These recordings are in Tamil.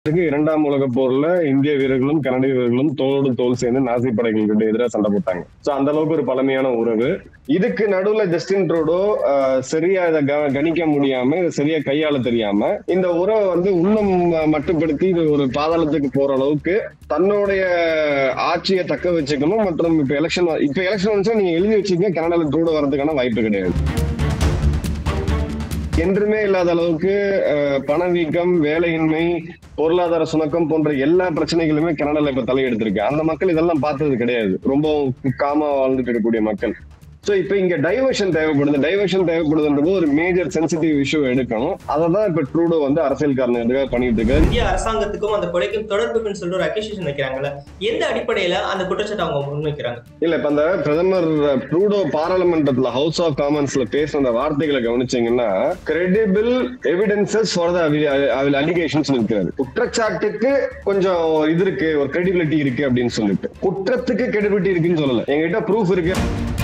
இதுக்கு இரண்டாம் உலக போர்ல இந்திய வீரர்களும் கனடிய வீரர்களும் தோளோடு தோல் சேர்ந்து நாசி படைகள் கிட்ட எதிராக சண்டை போட்டாங்க சோ அந்த அளவுக்கு ஒரு பழமையான உறவு இதுக்கு நடுவுல ஜஸ்டின் ட்ரூடோ ஆஹ், சரியா இதை க- கணிக்க முடியாம இதை சரியா கையாள தெரியாம இந்த உறவை வந்து இன்னும் மட்டுப்படுத்தி இது ஒரு பாதாளத்துக்கு போற அளவுக்கு தன்னுடைய ஆட்சியை தக்க வச்சுக்கணும் மற்றும் இப்ப எலெக்ஷன் இப்ப எலெக்ஷன் வந்துச்சா நீங்க எழுதி வச்சுக்க கனடால ட்ரூடோ வரதுக்கான வாய்ப்பு கிடையாது என்றுமே இல்லாத அளவுக்கு அஹ், பணவீக்கம் வேலையின்மை பொருளாதார சுணக்கம் போன்ற எல்லா பிரச்சனைகளுமே கனடால இப்ப தலையெடுத்திருக்கு அந்த மக்கள் இதெல்லாம் பார்த்தது கிடையாது ரொம்ப காமா வாழ்ந்துட்டு இருக்கக்கூடிய மக்கள் சோ இப்ப இங்க டைவர்ஷன் தேவைப்படுது டைவர்ஷன் தேவைப்படுதுன்றது ஒரு மேஜர் சென்சிட்டிவ் இஷ்யூ எடுக்கணும் அதை தான் இப்ப ட்ரூடோ வந்து அரசியல் காரணத்துக்காக பண்ணிட்டு இருக்காரு இந்திய அரசாங்கத்துக்கும் அந்த கொலைக்கும் தொடர்புக்குன்னு சொல்லிட்டு ஒரு அக்யூசேஷன் வைக்கிறாங்கல்ல எந்த அடிப்படையில அந்த குற்றச்சாட்டை அவங்க முன்வைக்கிறாங்க இல்ல இப்ப அந்த பிரதமர் ட்ரூடோ பாராளுமன்றத்துல ஹவுஸ் ஆஃப் காமன்ஸ்ல பேசின அந்த வார்த்தைகளை கவனிச்சீங்கன்னா credible evidences for the allegations இருக்கிறாரு குற்றச்சாட்டுக்கு கொஞ்சம் இது இருக்கு ஒரு கிரெடிபிலிட்டி இருக்கு அப்படின்னு சொல்லிட்டு குற்றத்துக்கு கிரெடிபிலிட்டி இருக்குன்னு சொல்லல எங்ககிட்ட ப்ரூஃப் இருக்கு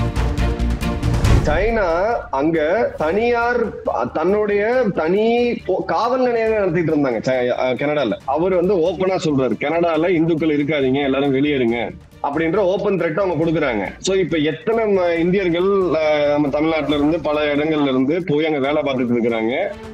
சைனா அங்க தனியார் தன்னுடைய தனி போ- காவல் நிலையம் நடத்திட்டு இருந்தாங்க சை- அஹ் கனடால அவர் வந்து ஓப்பனா சொல்றாரு கனடால இந்துக்கள் இருக்காதீங்க எல்லாரும் வெளியேறுங்க அப்படின்ற ஓப்பன் த்ரெட் அவங்க கொடுக்குறாங்க சோ இப்ப எத்தனை ம- இந்தியர்கள் அஹ், நம்ம தமிழ்நாட்டுல இருந்து பல இடங்கள்ல இருந்து போய் அங்க வேலை பார்த்துட்டு இருக்கிறாங்க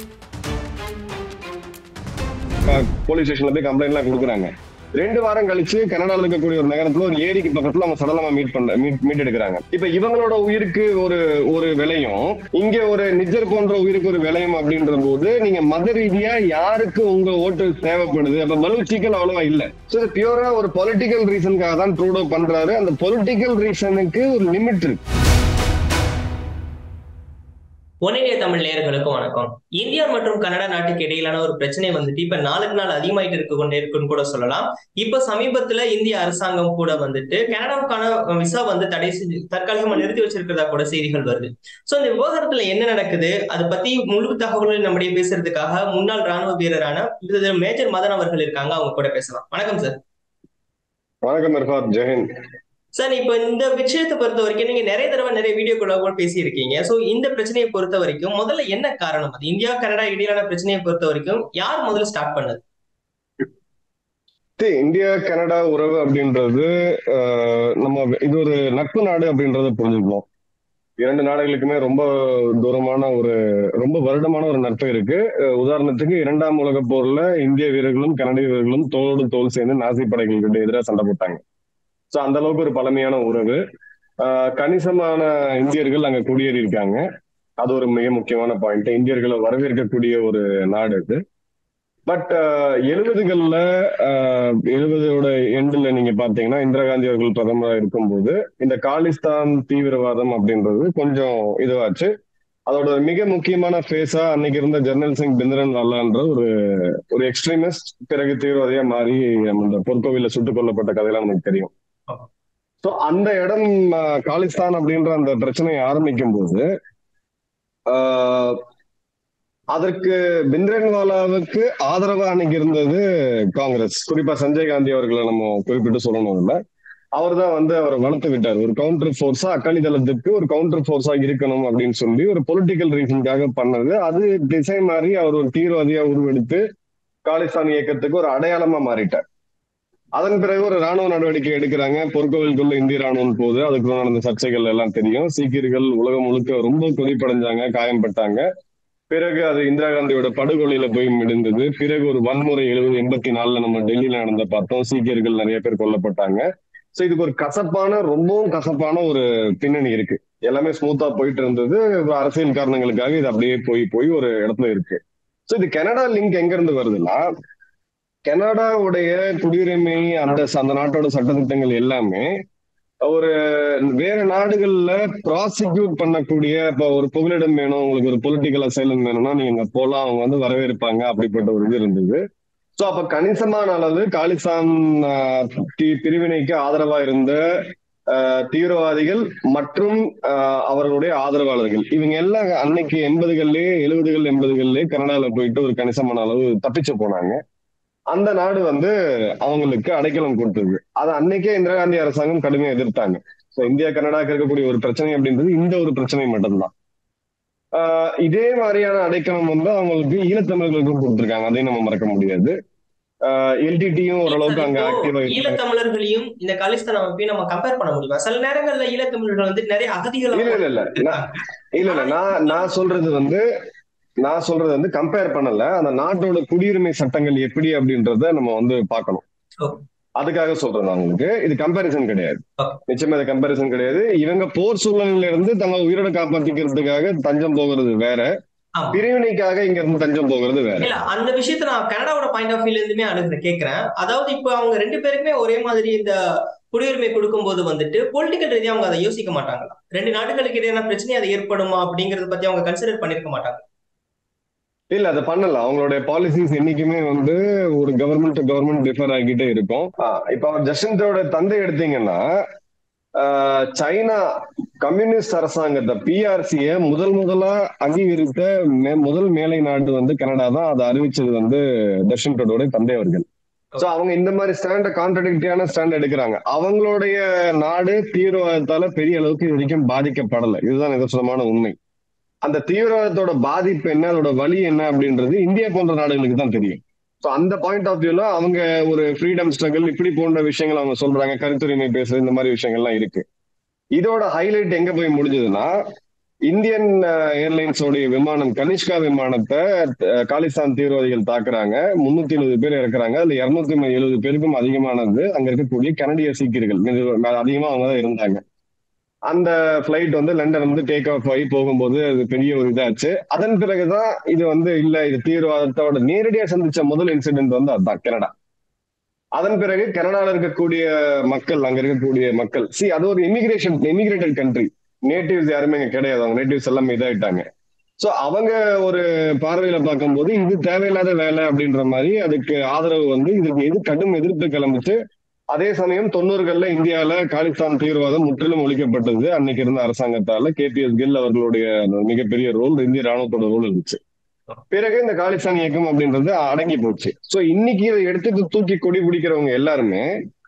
போலீஸ் ஸ்டேஷன்ல போய் கம்ப்ளைண்ட் எல்லாம் கொடுக்குறாங்க ரெண்டு வாரம் கழிச்சு கனடால இருக்கக்கூடிய ஒரு நகரத்துல ஒரு ஏரிக்கு பக்கத்துல அவங்க சடலமா மீட் பண்ண மீட் மீட் எடுக்கிறாங்க இப்ப இவங்களோட உயிருக்கு ஒரு ஒரு விலையும் இங்க ஒரு நிஜர் போன்ற உயிருக்கு ஒரு விலையும் அப்படின்ற போது நீங்க மத ரீதியா யாருக்கு உங்க ஓட்டு தேவைப்படுது அப்ப மனு சீக்கல் அவ்வளவா இல்ல சோ பியூரா ஒரு பொலிட்டிக்கல் ரீசனுக்காக தான் ட்ரூடோ பண்றாரு அந்த பொலிட்டிக்கல் ரீசனுக்கு ஒரு லிமிட் இருக்கு ஒன்னிந்திய தமிழ் நேயர்களுக்கும் வணக்கம் இந்தியா மற்றும் கனடா நாட்டுக்கு இடையிலான ஒரு பிரச்சனை வந்துட்டு இப்ப நாளுக்கு நாள் அதிகமாயிட்டு இருக்கு கொண்டே இருக்குன்னு கூட சொல்லலாம் இப்ப சமீபத்துல இந்திய அரசாங்கம் கூட வந்துட்டு கனடாவுக்கான விசா வந்து தடை செஞ்சு தற்காலிகமா நிறுத்தி வச்சிருக்கிறதா கூட செய்திகள் வருது சோ இந்த விவகாரத்துல என்ன நடக்குது அதை பத்தி முழு தகவல்கள் நம்முடைய பேசுறதுக்காக முன்னாள் ராணுவ வீரரான மேஜர் மதன் அவர்கள் இருக்காங்க அவங்க கூட பேசலாம் வணக்கம் சார் வணக்கம் இர்ஃபாத் ஜெயந்த் சார் இப்போ இந்த விஷயத்தை பொறுத்த வரைக்கும் நீங்க நிறைய தடவை நிறைய வீடியோக்குள்ள கூட பேசியிருக்கீங்க சோ இந்த பிரச்சனையை பொறுத்த வரைக்கும் முதல்ல என்ன காரணம் அது இந்தியா கனடா இடையிலான பிரச்சனையை பொறுத்த வரைக்கும் யார் முதல்ல ஸ்டார்ட் பண்ணது See, இந்தியா கனடா உறவு அப்படின்றது ஆஹ், நம்ம இது ஒரு நட்பு நாடு அப்படின்றத புரிஞ்சுக்கணும் இரண்டு நாடுகளுக்குமே ரொம்ப தூரமான ஒரு ரொம்ப வருடமான ஒரு நட்பு இருக்கு அஹ், உதாரணத்துக்கு இரண்டாம் உலக போர்ல இந்திய வீரர்களும் கனடிய வீரர்களும் தோளோடு தோல் சேர்ந்து நாசி படைகள் கிட்ட எதிராக சண்டை போட்டாங்க சோ அந்த அளவுக்கு ஒரு பழமையான உறவு ஆஹ், கணிசமான இந்தியர்கள் அங்க குடியேறி இருக்காங்க அது ஒரு மிக முக்கியமான பாயிண்ட் இந்தியர்களை வரவேற்கக்கூடிய ஒரு நாடு இது பட் எழுபதுகள்ல எழுபதோட எண்டுல நீங்க பாத்தீங்கன்னா இந்திரா காந்தி அவர்கள் பிரதமராக இருக்கும்போது இந்த காலிஸ்தான் தீவிரவாதம் அப்படின்றது கொஞ்சம் இதுவாச்சு அதோட மிக முக்கியமான ஃபேஸா அன்னைக்கு இருந்த ஜெர்னல் சிங் பிந்திரன் வாலான்ற ஒரு ஒரு எக்ஸ்ட்ரீமிஸ்ட் பிறகு தீவிரவாதியா மாறி நம்ம இந்த பொற்கோவில சுட்டுக் கொல்லப்பட்ட கதையெல்லாம் நமக்கு தெரியும் ஆமா. ஸோ அந்த இடம் அஹ், காலிஸ்தான் அப்படின்ற அந்த பிரச்சனையை ஆரம்பிக்கும் போது ஆஹ், அதற்கு பிந்திரன்வாலாவுக்கு ஆதரவா அன்னைக்கு இருந்தது காங்கிரஸ் குறிப்பா சஞ்சய் காந்தி அவர்களை நம்ம குறிப்பிட்டு சொல்லணும் இல்ல அவர் தான் வந்து அவரை வளர்த்து விட்டார் ஒரு கவுண்டர் ஃபோர்ஸா அக்காலி தளத்துக்கு ஒரு கவுண்டர் ஃபோர்ஸா இருக்கணும் அப்படின்னு சொல்லி ஒரு பொலிட்டிக்கல் ரீசனுக்காக பண்ணது அது திசை மாறி அவர் ஒரு தீவிரவாதியா உருவெடுத்து காலிஸ்தான் இயக்கத்துக்கு ஒரு அடையாளமா மாறிட்டார் அதன் பிறகு ஒரு ராணுவ நடவடிக்கை எடுக்கிறாங்க பொற்கோவிலுக்குள்ள இந்திய ராணுவம் போகுது அதுக்குள்ள நடந்த சர்ச்சைகள் எல்லாம் தெரியும் சீக்கியர்கள் உலகம் முழுக்க ரொம்ப கொதிப்படைஞ்சாங்க காயம்பட்டாங்க பிறகு அது இந்திரா காந்தியோட படுகொலையில போய் முடிந்தது பிறகு ஒரு வன்முறை எழுபது எண்பத்தி நாலுல நம்ம டெல்லியில நடந்த பார்த்தோம் சீக்கியர்கள் நிறைய பேர் கொல்லப்பட்டாங்க சோ இதுக்கு ஒரு கசப்பான ரொம்பவும் கசப்பான ஒரு பின்னணி இருக்கு எல்லாமே ஸ்மூத்தா போயிட்டு இருந்தது ஒரு அரசியல் காரணங்களுக்காக இது அப்படியே போய் போய் ஒரு இடத்துல இருக்கு சோ இது கனடா லிங்க் எங்க இருந்து வருதுன்னா கனடாவுடைய குடியுரிமை அந்த அந்த நாட்டோட சட்டத்திட்டங்கள் எல்லாமே ஒரு வேற நாடுகள்ல ப்ராசிக்யூட் பண்ணக்கூடிய இப்ப ஒரு புகலிடம் வேணும் உங்களுக்கு ஒரு பொலிட்டிக்கல் அசைலம் வேணும்னா நீங்க அங்க போலாம் அவங்க வந்து வரவேற்பாங்க அப்படிப்பட்ட ஒரு இது இருந்தது சோ அப்ப கணிசமான அளவு காலிஸ்தான் ஆஹ், தி- பிரிவினைக்கு ஆதரவா இருந்த ஆஹ், தீவிரவாதிகள் மற்றும் ஆஹ், அவர்களுடைய ஆதரவாளர்கள் இவங்க எல்லாம் அன்னைக்கு எண்பதுகள்லயே எழுபதுகள் எண்பதுகள்லயே கனடால போயிட்டு ஒரு கணிசமான அளவு தப்பிச்சு போனாங்க அந்த நாடு வந்து அவங்களுக்கு அடைக்கலம் கொடுத்தது அதை அன்னைக்கே இந்திரா காந்தி அரசாங்கம் கடுமையா எதிர்த்தாங்க So, இந்தியா கனடாக்கு இருக்கக்கூடிய ஒரு பிரச்சனை அப்படின்றது இந்த ஒரு பிரச்சனை மட்டும்தான் ஆஹ் இதே மாதிரியான அடைக்கலம் வந்து அவங்களுக்கு ஈழத்தமிழர்களுக்கும் கொடுத்திருக்காங்க அதையும் நம்ம மறக்க முடியாது எல்டிடியும் ஓரளவுக்கு அங்க ஆக்டிவா இருக்கு ஈழத்தமிழர்களையும் இந்த காலிஸ்தான் அமைப்பையும் நம்ம கம்பேர் பண்ண முடியுமா சில நேரங்கள்ல ஈழத்தமிழர்கள் வந்து நிறைய அகதிகள் இல்ல இல்ல இல்ல நான் இல்ல இல்ல நான் நான் சொல்றது வந்து நான் சொல்றது வந்து கம்பேர் பண்ணல அந்த நாட்டோட குடியுரிமை சட்டங்கள் எப்படி அப்படின்றத நம்ம வந்து பார்க்கணும் Okay. அதுக்காக சொல்றேன் நான் உங்களுக்கு இது கம்பேரிசன் கிடையாது Okay. நிச்சயமா இது கம்பேரிசன் கிடையாது இவங்க போர் சூழ்நிலையில இருந்து தங்க உயிரோட காப்பாத்திக்கிறதுக்காக தஞ்சம் போகிறது வேற ஆமா. பிரிவினைக்காக இங்க இருந்து தஞ்சம் போகிறது வேற இல்ல அந்த விஷயத்த நான் கனடாவோட பாயிண்ட் ஆஃப் வியூல இருந்துமே அணுகுறேன் கேக்குறேன் அதாவது இப்போ அவங்க ரெண்டு பேருக்குமே ஒரே மாதிரி இந்த குடியுரிமை கொடுக்கும்போது வந்துட்டு பொலிட்டிக்கல் ரீதியா அவங்க அதை யோசிக்க மாட்டாங்களா ரெண்டு நாடுகளுக்கு இடையான பிரச்சனை அது ஏற்படுமா அப்படிங்கறத பத்தி அவங்க கன்சிடர் பண்ணிருக்க மாட்டாங்க இல்ல அதை பண்ணல அவங்களுடைய பாலிசிஸ் என்னைக்குமே வந்து ஒரு கவர்மெண்ட் டு கவர்மெண்ட் டிஃபர் ஆகிட்டே இருக்கும் ஆஹ் இப்ப அவர் ஜஸ்டின்டோட தந்தை எடுத்தீங்கன்னா ஆஹ் சைனா கம்யூனிஸ்ட் அரசாங்கத்தை பிஆர்சிய முதல் முதலா அங்கீகரித்த மே- முதல் மேலை நாடு வந்து கனடா தான் அதை அறிவிச்சது வந்து தர்ஷன் டோடோட தந்தை அவர்கள் சோ அவங்க இந்த மாதிரி ஸ்டாண்ட கான்ட்ரடிக்டியான ஸ்டாண்ட் எடுக்கிறாங்க அவங்களுடைய நாடு தீவிரவாதத்தால பெரிய அளவுக்கு இது வரைக்கும் பாதிக்கப்படல இதுதான் நிதர்சனமான உண்மை அந்த தீவிரவாதத்தோட பாதிப்பு என்ன அதோட வலி என்ன அப்படின்றது இந்தியா போன்ற நாடுகளுக்கு தான் தெரியும் ஸோ அந்த பாயிண்ட் ஆஃப் வியூல அவங்க ஒரு ஃப்ரீடம் ஸ்ட்ரகிள் இப்படி போன்ற விஷயங்கள் அவங்க சொல்றாங்க கருத்துரிமை பேசுறது இந்த மாதிரி விஷயங்கள்லாம் இருக்கு இதோட ஹைலைட் எங்க போய் முடிஞ்சதுன்னா இந்தியன் ஏர்லைன்ஸோடைய விமானம் கனிஷ்கா விமானத்தை அஹ், காலிஸ்தான் தீவிரவாதிகள் தாக்குறாங்க முன்னூத்தி எழுபது பேர் இறக்குறாங்க அதுல இருநூத்தி எழுபது பேருக்கும் அதிகமானது அங்க இருக்கக்கூடிய கனடிய சீக்கியர்கள் மிக- அதிகமா அவங்க தான் இருந்தாங்க அந்த ஃபிளைட் வந்து லண்டன் வந்து டேக் ஆஃப் ஆகி போகும்போது அது பெரிய ஒரு இதாச்சு அதன் பிறகுதான் இது வந்து இல்ல இது தீவிரவாதத்தோட நேரடியா சந்திச்ச முதல் இன்சிடென்ட் வந்து அதுதான் கனடா அதன் பிறகு கனடால இருக்கக்கூடிய மக்கள் அங்க இருக்கக்கூடிய மக்கள் சி அது ஒரு இமிகிரேஷன் இமிகிரேட்டட் கண்ட்ரி நேட்டிவ்ஸ் யாருமே இங்க கிடையாது அவங்க நேட்டிவ்ஸ் எல்லாமே இதாயிட்டாங்க சோ அவங்க ஒரு பார்வையில பார்க்கும்போது இது தேவையில்லாத வேலை அப்படின்ற மாதிரி அதுக்கு ஆதரவு வந்து இதுக்கு எது கடும் எதிர்ப்பு கிளம்பிச்சு அதே சமயம் தொண்ணூறுகள்ல இந்தியால காலிஸ்தான் தீவிரவாதம் முற்றிலும் ஒழிக்கப்பட்டது அன்னைக்கு இருந்த அரசாங்கத்தால கேபிஎஸ் கில் அவர்களுடைய மிகப்பெரிய ரோல் இந்திய ராணுவத்தோட ரோல் இருந்துச்சு பிறகு இந்த காலிஸ்தான் இயக்கம் அப்படின்றது அடங்கி போச்சு சோ இன்னைக்கு இதை எடுத்துட்டு தூக்கி கொடி பிடிக்கிறவங்க எல்லாருமே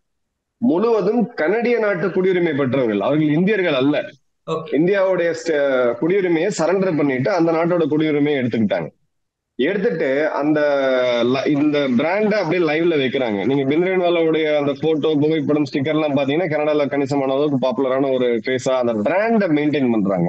முழுவதும் கனடிய நாட்டு குடியுரிமை பெற்றவர்கள் அவர்கள் இந்தியர்கள் அல்ல ஓகே இந்தியாவுடைய ஸ்ட- குடியுரிமையை சரண்டர் பண்ணிட்டு அந்த நாட்டோட குடியுரிமையை எடுத்துக்கிட்டாங்க எடுத்துட்டு அந்த ல- இந்த பிராண்டை அப்படியே லைவ்ல வைக்கிறாங்க நீங்க பிந்திரன்வாலாவுடைய அந்த போட்டோ புகைப்படம் ஸ்டிக்கர் எல்லாம் பாத்தீங்கன்னா கனடால கணிசமான அளவுக்கு பாப்புலரான ஒரு ஃபேஸா அந்த பிராண்டை மெயின்டைன் பண்றாங்க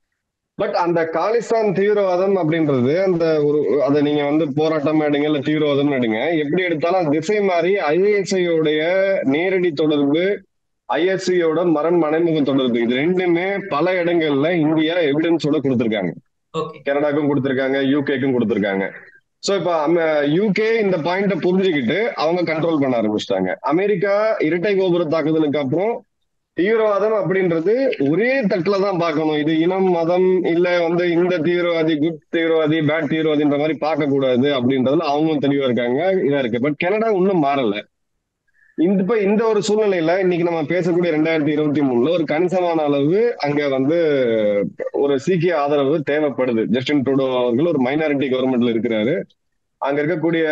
பட் அந்த காலிஸ்தான் தீவிரவாதம் அப்படின்றது அந்த ஒரு அதை நீங்க வந்து போராட்டம் எடுங்க இல்ல தீவிரவாதம் எடுங்க எப்படி எடுத்தாலும் அது திசை மாறி ஐஎஸ்ஐயோடைய நேரடி தொடர்பு ஐஎஸ்சியோட மரண் மறைமுக தொடர்பு இது ரெண்டுமே பல இடங்கள்ல இந்தியா எவிடன்ஸோட கொடுத்திருக்காங்க ஓகே கனடாக்கும் கொடுத்திருக்காங்க யூகேக்கும் கொடுத்திருக்காங்க சோ இப்ப யூகே இந்த பாயிண்ட புரிஞ்சுக்கிட்டு அவங்க கண்ட்ரோல் பண்ண ஆரம்பிச்சிட்டாங்க அமெரிக்கா இரட்டை கோபுர தாக்குதலுக்கு அப்புறம் தீவிரவாதம் அப்படின்றது ஒரே தட்டுல தான் பார்க்கணும் இது இனம் மதம் இல்ல வந்து இந்த தீவிரவாதி குட் தீவிரவாதி பேட் தீவிரவாதின்ற மாதிரி பார்க்க கூடாது அப்படின்றதுல அவங்களும் தெளிவா இருக்காங்க இதா இருக்கு பட் கனடா இன்னும் மாறல இந்த இப்ப இந்த ஒரு சூழ்நிலையில இன்னைக்கு நம்ம பேசக்கூடிய ரெண்டாயிரத்தி இருபத்தி மூணுல ஒரு கணிசமான அளவு அங்க வந்து ஒரு சீக்கிய ஆதரவு தேவைப்படுது ஜஸ்டின் ட்ரூடோ அவர்கள் ஒரு மைனாரிட்டி கவர்மெண்ட்ல இருக்கிறாரு அங்க இருக்கக்கூடிய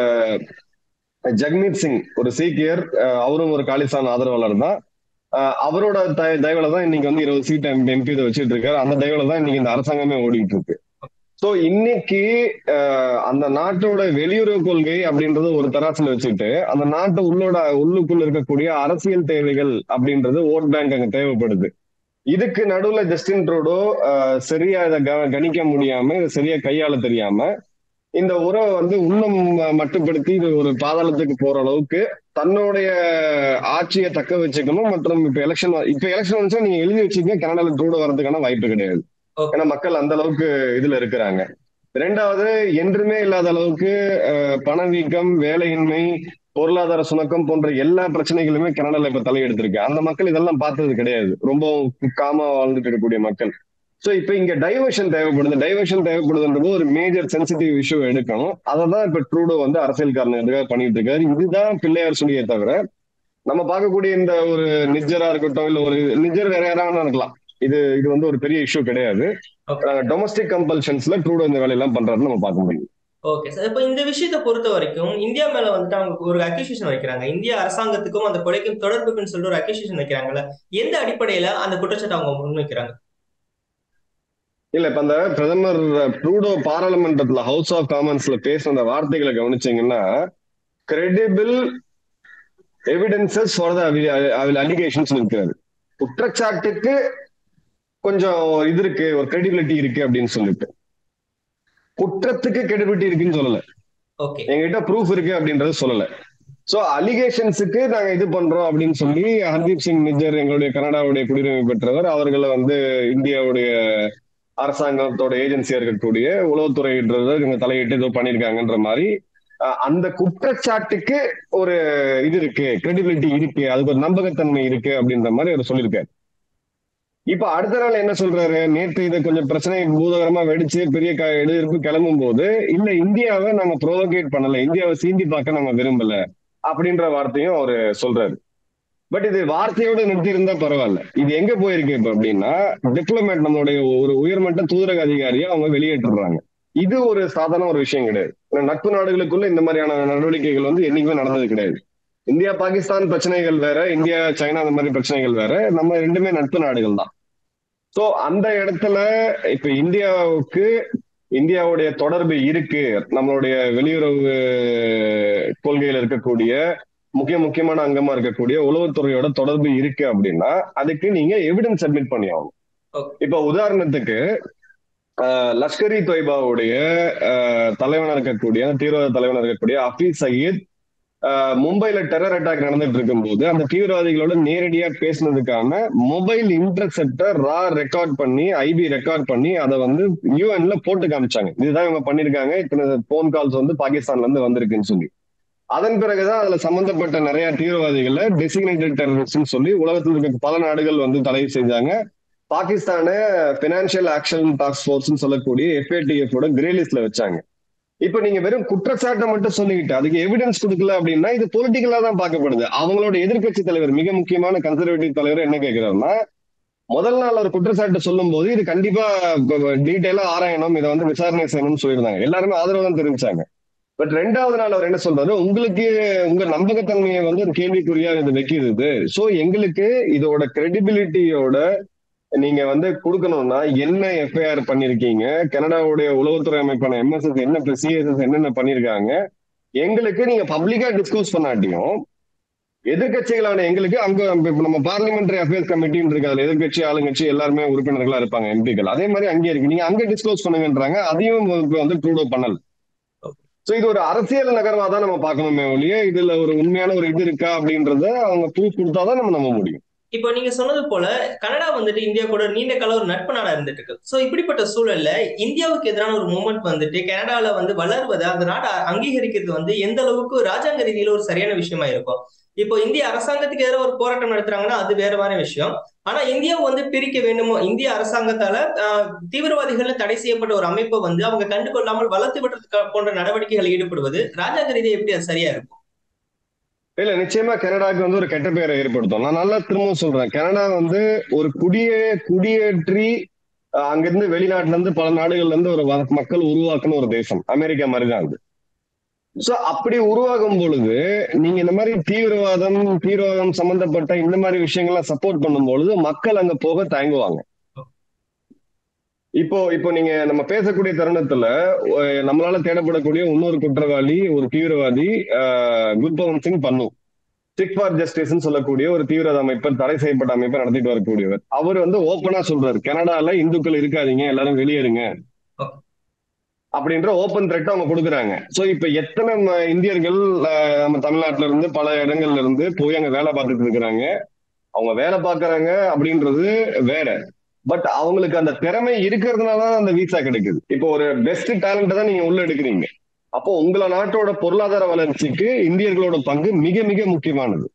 ஜக்மீத் சிங் ஒரு சீக்கியர் அஹ் அவரும் ஒரு காலிஸ்தான் ஆதரவாளர் தான் அஹ் அவரோட த- தயவுல தான் இன்னைக்கு வந்து இருபது சீட் எம்பி இதை வச்சுட்டு இருக்காரு அந்த தயவுல தான் இன்னைக்கு இந்த அரசாங்கமே ஓடிட்டு இருக்கு சோ இன்னைக்கு அஹ், அந்த நாட்டோட வெளியுறவு கொள்கை அப்படின்றது ஒரு தராசுல வச்சுட்டு அந்த நாட்டு உள்ளோட உள்ளுக்குள்ள இருக்கக்கூடிய அரசியல் தேவைகள் அப்படின்றது ஓட் பேங்க் அங்க தேவைப்படுது இதுக்கு நடுவுல ஜஸ்டின் ட்ரூடோ அஹ், சரியா இதை க- கணிக்க முடியாம இதை சரியா கையாள தெரியாம இந்த உறவை வந்து இன்னும் மட்டுப்படுத்தி இது ஒரு பாதாளத்துக்கு போற அளவுக்கு தன்னுடைய ஆட்சியை தக்க வச்சுக்கணும் மற்றும் இப்ப எலெக்ஷன் இப்ப எலெக்ஷன் வந்துச்சா நீங்க எழுதி வச்சுக்கங்க கனடால ட்ரூடோ வரதுக்கான வாய்ப்பு கிடையாது Okay. ஏன்னா மக்கள் அந்த அளவுக்கு இதுல இருக்கிறாங்க ரெண்டாவது என்றுமே இல்லாத அளவுக்கு அஹ், பணவீக்கம் வேலையின்மை பொருளாதார சுணக்கம் போன்ற எல்லா பிரச்சனைகளுமே கனடால இப்ப தலையெடுத்திருக்கு அந்த மக்கள் இதெல்லாம் பார்த்தது கிடையாது ரொம்ப காமா வாழ்ந்துட்டு இருக்கக்கூடிய மக்கள் சோ இப்ப இங்க டைவர்ஷன் தேவைப்படுது டைவர்ஷன் தேவைப்படுதுன்றது ஒரு மேஜர் சென்சிட்டிவ் இஷ்யூ எடுக்கணும் அதை தான் இப்ப ட்ரூடோ வந்து அரசியல் காரணத்துக்காக பண்ணிட்டு இருக்காரு இதுதான் பிள்ளையார் சொல்லியே தவிர நம்ம பார்க்கக்கூடிய இந்த ஒரு நிஜரா இருக்கட்டும் இல்ல ஒரு நிஜர் வேற யாராவது இருக்கலாம் இது இது வந்து ஒரு பெரிய இஷ்யூ கிடையாது Okay. டொமஸ்டிக் கம்பல்ஷன்ஸ்ல ட்ரூடோ இந்த வேலையெல்லாம் பண்றாருன்னு நம்ம பார்க்க முடியும் ஓகே சார் இப்போ இந்த விஷயத்தை பொறுத்த வரைக்கும் இந்தியா மேல வந்துட்டு அவங்க ஒரு அக்யூசியேஷன் வைக்கிறாங்க இந்திய அரசாங்கத்துக்கும் அந்த கொலைக்கும் தொடர்புக்குன்னு சொல்லிட்டு ஒரு அக்யூசியேஷன் வைக்கிறாங்கல்ல எந்த அடிப்படையில அந்த குற்றச்சாட்டை அவங்க முன்வைக்கிறாங்க இல்ல இப்ப அந்த பிரதமர் ட்ரூடோ பாராளுமன்றத்துல ஹவுஸ் ஆஃப் காமன்ஸ்ல பேசின அந்த வார்த்தைகளை கவனிச்சீங்கன்னா credible evidences for the allegations இருக்கிறது குற்றச்சாட்டுக்கு கொஞ்சம் இது இருக்கு ஒரு கிரெடிபிலிட்டி இருக்கு அப்படின்னு சொல்லிட்டு குற்றத்துக்கு கிரெடிபிலிட்டி இருக்குன்னு சொல்லல ஓகே எங்ககிட்ட ப்ரூஃப் இருக்கு அப்படின்றது சொல்லல சோ அலிகேஷன்ஸுக்கு நாங்க இது பண்றோம் அப்படின்னு சொல்லி ஹர்தீப் சிங் நிஜர் எங்களுடைய கனடாவுடைய குடியுரிமை பெற்றவர் அவர்களை வந்து இந்தியாவுடைய அரசாங்கத்தோட ஏஜென்சியா இருக்கக்கூடிய உளவுத்துறைன்றத இவங்க தலையிட்டு ஏதோ பண்ணிருக்காங்கன்ற மாதிரி அஹ், அந்த குற்றச்சாட்டுக்கு ஒரு இது இருக்கு கிரெடிபிலிட்டி இருக்கு அதுக்கு ஒரு நம்பகத்தன்மை இருக்கு அப்படின்ற மாதிரி அவர் சொல்லியிருக்காரு இப்ப அடுத்த நாள் என்ன சொல்றாரு நேற்று இது கொஞ்சம் பிரச்சனை பூதகரமா வெடிச்சு பெரிய க- எதிர்ப்பு கிளம்பும் போது இல்ல இந்தியாவை நாங்க ப்ரோவோகேட் பண்ணல இந்தியாவை சீண்டி பார்க்க நாங்க விரும்பல அப்படின்ற வார்த்தையும் அவரு சொல்றாரு பட் இது வார்த்தையோட நிறுத்தி இருந்தா பரவாயில்ல இது எங்க போயிருக்கு இப்ப அப்படின்னா டிப்ளமேட் நம்மளுடைய ஒரு உயர்மட்ட தூதரக அதிகாரியை அவங்க வெளியேற்றுறாங்க இது ஒரு சாதாரண ஒரு விஷயம் கிடையாது ஏன்னா நட்பு நாடுகளுக்குள்ள இந்த மாதிரியான நடவடிக்கைகள் வந்து என்னைக்குமே நடந்தது கிடையாது இந்தியா பாகிஸ்தான் பிரச்சனைகள் வேற இந்தியா சைனா அந்த மாதிரி பிரச்சனைகள் வேற நம்ம ரெண்டுமே நட்பு நாடுகள் தான் சோ அந்த இடத்துல இப்ப இந்தியாவுக்கு இந்தியாவுடைய தொடர்பு இருக்கு நம்மளுடைய வெளியுறவு கொள்கையில இருக்கக்கூடிய முக்கிய முக்கியமான அங்கமா இருக்கக்கூடிய உளவுத்துறையோட தொடர்பு இருக்கு அப்படின்னா அதுக்கு நீங்க எவிடன்ஸ் சப்மிட் பண்ணி ஆகணும் Okay. இப்ப உதாரணத்துக்கு ஆஹ், லஷ்கர் இ தொய்பாவுடைய ஆஹ், தலைவனா இருக்கக்கூடிய தீவிரவாத தலைவனா இருக்கக்கூடிய ஹபீஸ் சயீத் ஆஹ், மும்பைல டெரர் அட்டாக் நடந்துட்டு இருக்கும்போது அந்த தீவிரவாதிகளோட நேரடியா பேசினதுக்கான மொபைல் இன்டர்செப்டர் ரா ரெக்கார்ட் பண்ணி ஐபி ரெக்கார்ட் பண்ணி அதை வந்து யூஎன்ல போட்டு காமிச்சாங்க இதுதான் இவங்க பண்ணிருக்காங்க இத்தனை போன் கால்ஸ் வந்து பாகிஸ்தான்ல இருந்து வந்திருக்குன்னு சொல்லி அதன் பிறகுதான் அதுல சம்பந்தப்பட்ட நிறைய தீவிரவாதிகளை டெசிக்னேட்டட் டெரரிஸ்ட் சொல்லி உலகத்தில் இருக்க பல நாடுகள் வந்து தடை செஞ்சாங்க பாகிஸ்தான பினான்சியல் ஆக்ஷன் டாஸ்க் ஃபோர்ஸ் சொல்லக்கூடிய எஃப்ஏடிஎஃப் ஓட கிரே லிஸ்ட்ல வச்சாங்க இப்ப நீங்க வெறும் குற்றச்சாட்டை மட்டும் சொல்லிக்கிட்டு அதுக்கு எவிடன்ஸ் கொடுக்கல அப்படின்னா இது பொலிட்டிக்கலா தான் பார்க்கப்படுது அவங்களோட எதிர்க்கட்சி தலைவர் மிக முக்கியமான கன்சர்வேட்டிவ் தலைவர் என்ன கேட்கிறாருன்னா முதல் நாள் ஒரு குற்றச்சாட்டு சொல்லும் போது இது கண்டிப்பா டீட்டெயிலா ஆராயணும் இதை வந்து விசாரணை செய்யணும்னு சொல்லியிருந்தாங்க எல்லாருமே ஆதரவு தான் தெரிவிச்சாங்க பட் ரெண்டாவது நாள் அவர் என்ன சொல்றாரு உங்களுக்கு உங்க நம்பகத்தன்மையை வந்து ஒரு கேள்விக்குறியா இது வைக்கிறது சோ எங்களுக்கு இதோட கிரெடிபிலிட்டியோட நீங்க வந்து கொடுக்கணும்னா என்ன எஃப்ஐஆர் பண்ணிருக்கீங்க கனடாவுடைய உளவுத்துறை அமைப்பான எம்எஸ்எஸ் என்ன சிஎஸ்எஸ் என்னென்ன பண்ணிருக்காங்க எங்களுக்கு நீங்க பப்ளிக்கா டிஸ்கஸ் பண்ணாட்டியும் எதிர்கட்சிகளான எங்களுக்கு அங்க இப்ப நம்ம பார்லிமெண்டரி அஃபேர்ஸ் கமிட்டின்னு இருக்கு அதுல எதிர்கட்சி ஆளுங்கட்சி எல்லாருமே உறுப்பினர்களா இருப்பாங்க எம்பிக்கள் அதே மாதிரி அங்கே இருக்கு நீங்க அங்க டிஸ்க்ளோஸ் பண்ணுங்கன்றாங்க அதையும் இப்ப வந்து ட்ரூடோ பண்ணல சோ இது ஒரு அரசியல் நகர்வா தான் நம்ம பார்க்கணுமே ஒழிய இதுல ஒரு உண்மையான ஒரு இது இருக்கா அப்படின்றத அவங்க ப்ரூஃப் கொடுத்தாதான் நம்ம நம்ப முடியும் இப்போ நீங்க சொன்னது போல கனடா வந்துட்டு இந்தியா கூட நீண்ட கால ஒரு நட்பு நாடா இருந்துட்டு இருக்கு சோ இப்படிப்பட்ட சூழல்ல இந்தியாவுக்கு எதிரான ஒரு மூமெண்ட் வந்துட்டு கனடால வந்து வளர்வதை அந்த நாட்டை அங்கீகரிக்கிறது வந்து எந்த அளவுக்கு ராஜாங்க ரீதியில ஒரு சரியான விஷயமா இருக்கும் இப்போ இந்திய அரசாங்கத்துக்கு எதிராக ஒரு போராட்டம் நடத்துறாங்கன்னா அது வேற மாதிரி விஷயம் ஆனா இந்தியா வந்து பிரிக்க வேண்டுமோ இந்திய அரசாங்கத்தால ஆஹ், தீவிரவாதிகள் தடை செய்யப்பட்ட ஒரு அமைப்பை வந்து அவங்க கண்டுகொள்ளாமல் வளர்த்து விடுறதுக்கு போன்ற நடவடிக்கைகள் ஈடுபடுவது ராஜாங்க ரீதியா எப்படி அது சரியா இருக்கும் இல்ல நிச்சயமா கனடாக்கு வந்து ஒரு கெட்ட பெயரை ஏற்படுத்தும் நான் நல்லா திரும்பவும் சொல்றேன் கனடா வந்து ஒரு குடியே குடியேற்றி அஹ், அங்கிருந்து வெளிநாட்டுல இருந்து பல நாடுகள்ல இருந்து ஒரு வ- மக்கள் உருவாக்குன ஒரு தேசம் அமெரிக்கா மாதிரி தான் அது சோ அப்படி உருவாகும் பொழுது நீங்க இந்த மாதிரி தீவிரவாதம் தீவிரவாதம் சம்பந்தப்பட்ட இந்த மாதிரி விஷயங்கள்லாம் சப்போர்ட் பண்ணும் பொழுது மக்கள் அங்க போக தயங்குவாங்க இப்போ இப்போ நீங்க நம்ம பேசக்கூடிய தருணத்துல அஹ், நம்மளால தேடப்படக்கூடிய இன்னொரு குற்றவாளி ஒரு தீவிரவாதி அஹ், குர்பவன் சிங் பன்னு சிக் ஃபார் ஜஸ்டிஸ் சொல்லக்கூடிய ஒரு தீவிரவாத அமைப்பை தடை செய்யப்பட்ட அமைப்பை நடத்திட்டு வரக்கூடியவர் அவர் வந்து ஓப்பனா சொல்றாரு கனடால இந்துக்கள் இருக்காதீங்க எல்லாரும் வெளியேறுங்க அப்படின்ற ஓப்பன் த்ரெட் அவங்க கொடுக்குறாங்க சோ இப்ப எத்தனை ம- இந்தியர்கள் அஹ், நம்ம தமிழ்நாட்டுல இருந்து பல இடங்கள்ல இருந்து போய் அங்க வேலை பார்த்துட்டு இருக்கிறாங்க அவங்க வேலை பார்க்கறாங்க அப்படின்றது வேற பட் அவங்களுக்கு அந்த திறமை இருக்கிறதுனால தான் அந்த வீசா கிடைக்குது இப்போ ஒரு பெஸ்ட் டேலண்ட் தான் நீங்க உள்ள எடுக்கிறீங்க அப்போ உங்கள நாட்டோட பொருளாதார வளர்ச்சிக்கு இந்தியர்களோட பங்கு மிக மிக முக்கியமானது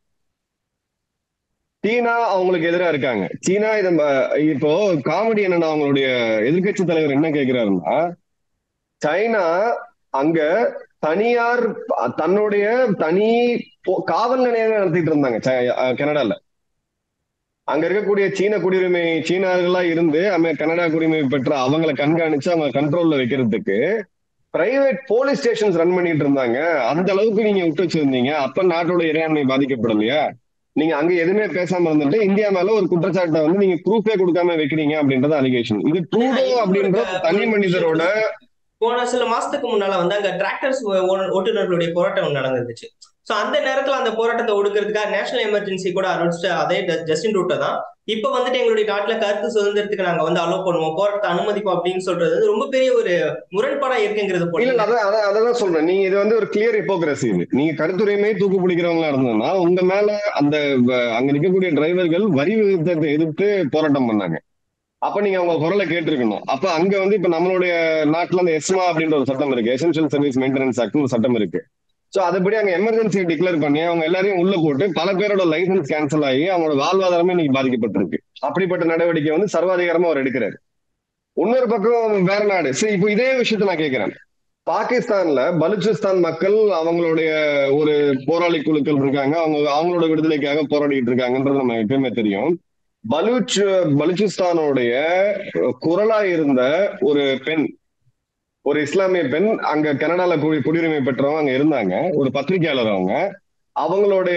சீனா அவங்களுக்கு எதிராக இருக்காங்க சீனா இத ம- இப்போ காமெடி என்னன்னா அவங்களுடைய எதிர்க்கட்சி தலைவர் என்ன கேக்குறாருன்னா சைனா அங்க தனியார் ப- தன்னுடைய தனி போ- காவல் நிலையங்கள் நடத்திட்டு இருந்தாங்க சை- அஹ் கனடால அங்க இருக்கக்கூடிய சீன குடியுரிமை சீனார்களா இருந்து அமெ கனடா குடியுரிமை பெற்ற அவங்களை கண்காணிச்சு அவங்க கண்ட்ரோல்ல வைக்கிறதுக்கு பிரைவேட் போலீஸ் ஸ்டேஷன்ஸ் ரன் பண்ணிட்டு இருந்தாங்க அந்த அளவுக்கு நீங்க விட்டு வச்சிருந்தீங்க அப்ப நாட்டோட இறையாண்மை பாதிக்கப்படலையா நீங்க அங்க எதுவுமே பேசாம இருந்துட்டு இந்தியா மேல ஒரு குற்றச்சாட்டை வந்து நீங்க ப்ரூஃபே கொடுக்காம வைக்கிறீங்க அப்படின்றது அலிகேஷன் இது ட்ரூடோ அப்படின்ற ஒரு தனி மனிதரோட போன சில மாசத்துக்கு முன்னால வந்து அங்க டிராக்டர்ஸ் ஓட்டுநர்களுடைய போராட்டம் ஒண்ணு நடந்துருச்சு சோ அந்த நேரத்துல அந்த போராட்டத்தை ஒடுக்கிறதுக்காக நேஷனல் எமர்ஜென்சி கூட அறிவிச்ச அதே ஜ- ஜஸ்டின் ரூட்டை தான் இப்ப வந்துட்டு எங்களுடைய நாட்டுல கருத்து சுதந்திரத்துக்கு நாங்க வந்து அலோவ் பண்ணுவோம் போராட்டத்தை அனுமதிப்போம் அப்படின்னு சொல்றது வந்து ரொம்ப பெரிய ஒரு முரண்பாடா இருக்குங்கிறது இல்ல போல இல்ல அதான் அதான் அதான் சொல்றேன் நீங்க இது வந்து ஒரு கிளியர் ஹிப்போக்ரசி இது நீங்க கருத்துரிமை தூக்கு பிடிக்கிறவங்களா இருந்ததுன்னா உங்க மேல அந்த வ- அங்க நிக்கக்கூடிய டிரைவர்கள் வரி விகிதத்தை எதிர்த்து போராட்டம் பண்ணாங்க அப்ப நீங்க அவங்க குரலை கேட்டிருக்கணும் அப்ப அங்க வந்து இப்ப நம்மளுடைய நாட்டுல அந்த எஸ்மா அப்படின்ற ஒரு சட்டம் இருக்கு எசென்ஷியல் சர்வீஸ் மெயின்டெனன்ஸ் ஆக்ட் ஒரு சட்டம் இருக்கு சோ அதுபடி அங்க எமர்ஜென்சியை டிக்ளேர் பண்ணி அவங்க எல்லாரையும் உள்ள போட்டு பல பேரோட லைசன்ஸ் கேன்சல் ஆகி அவங்களோட வாழ்வாதாரமே இன்னைக்கு பாதிக்கப்பட்டிருக்கு அப்படிப்பட்ட நடவடிக்கை வந்து சர்வாதிகாரமா அவர் எடுக்கிறாரு இன்னொரு பக்கம் வேற நாடு சரி இப்போ இதே விஷயத்த நான் கேட்கிறேன் பாகிஸ்தான்ல பலுச்சிஸ்தான் மக்கள் அவங்களுடைய ஒரு போராளி குழுக்கள் இருக்காங்க அவங்க அவங்களோட விடுதலைக்காக போராடிட்டு இருக்காங்கன்றது நம்ம எப்பயுமே தெரியும் பலூச் பலுச்சிஸ்தானுடைய குரலா இருந்த ஒரு பெண் ஒரு இஸ்லாமிய பெண் அங்க கனடால குடி குடியுரிமை பெற்றவங்க அங்க இருந்தாங்க ஒரு பத்திரிகையாளர் அவங்க அவங்களுடைய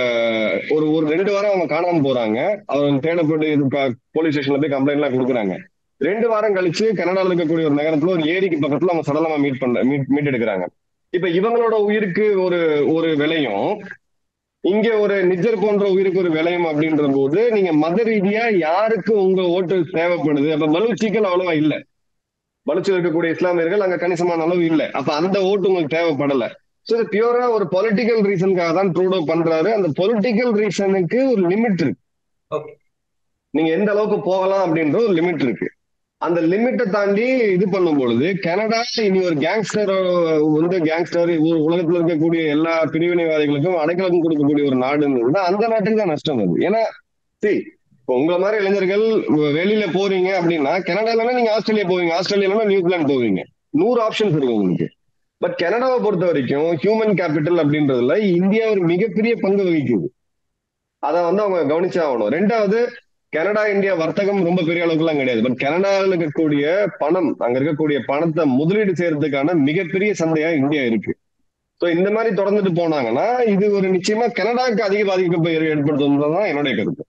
ஒரு ஒரு ரெண்டு வாரம் அவங்க காணாம போறாங்க அவங்க தேடப்பட்டு இது போலீஸ் ஸ்டேஷன்ல போய் கம்ப்ளைண்ட் எல்லாம் கொடுக்குறாங்க ரெண்டு வாரம் கழிச்சு கனடால இருக்கக்கூடிய ஒரு நகரத்துல ஒரு ஏரிக்கு பக்கத்துல அவங்க சடலமா மீட் பண்ண மீட் மீட் எடுக்கிறாங்க இப்ப இவங்களோட உயிருக்கு ஒரு ஒரு விலையும் இங்க ஒரு நிஜர் போன்ற உயிருக்கு ஒரு விலையும் அப்படின்ற போது நீங்க மத ரீதியா யாருக்கு உங்க ஓட்டு தேவைப்படுது அப்ப பலூச்சிகள் அவ்வளவா இல்ல பலுச்சில் இருக்கக்கூடிய இஸ்லாமியர்கள் அங்க கணிசமான அளவு இல்ல அப்ப அந்த ஓட்டு உங்களுக்கு தேவைப்படல சோ இது பியூரா ஒரு பொலிட்டிக்கல் ரீசனுக்காக தான் ட்ரூடோ பண்றாரு அந்த பொலிட்டிக்கல் ரீசனுக்கு ஒரு லிமிட் இருக்கு Okay. நீங்க எந்த அளவுக்கு போகலாம் அப்படின்ற ஒரு லிமிட் இருக்கு அந்த லிமிட்டை தாண்டி இது பண்ணும் பொழுது கனடா இனி ஒரு கேங்ஸ்டர் வந்து கேங்ஸ்டர் உலகத்துல இருக்கக்கூடிய எல்லா பிரிவினைவாதிகளுக்கும் அடைக்கலம் கொடுக்கக்கூடிய ஒரு நாடுன்னு இருந்தா அந்த நாட்டுக்கு தான் நஷ்டம் வருது ஏன்னா see இப்போ உங்களை மாதிரி இளைஞர்கள் வெளியில போறீங்க அப்படின்னா கனடால நீங்க ஆஸ்திரேலியா போவீங்க ஆஸ்திரேலியால நியூசிலாந்து போவீங்க நூறு ஆப்ஷன்ஸ் இருக்கு உங்களுக்கு பட் கனடாவை பொறுத்த வரைக்கும் ஹியூமன் கேபிட்டல் அப்படின்றதுல இந்தியா ஒரு மிகப்பெரிய பங்கு வகிக்குது அதை வந்து அவங்க கவனிச்சே ஆகணும் ரெண்டாவது கனடா இந்தியா வர்த்தகம் ரொம்ப பெரிய அளவுக்குலாம் கிடையாது பட் கனடாவில் இருக்கக்கூடிய பணம் அங்க இருக்கக்கூடிய பணத்தை முதலீடு செய்யறதுக்கான மிகப்பெரிய சந்தையா இந்தியா இருக்கு ஸோ இந்த மாதிரி தொடர்ந்துட்டு போனாங்கன்னா இது ஒரு நிச்சயமா கனடாவுக்கு அதிக பாதிப்பு ஏற்படுத்தும் தான் என்னுடைய கருத்து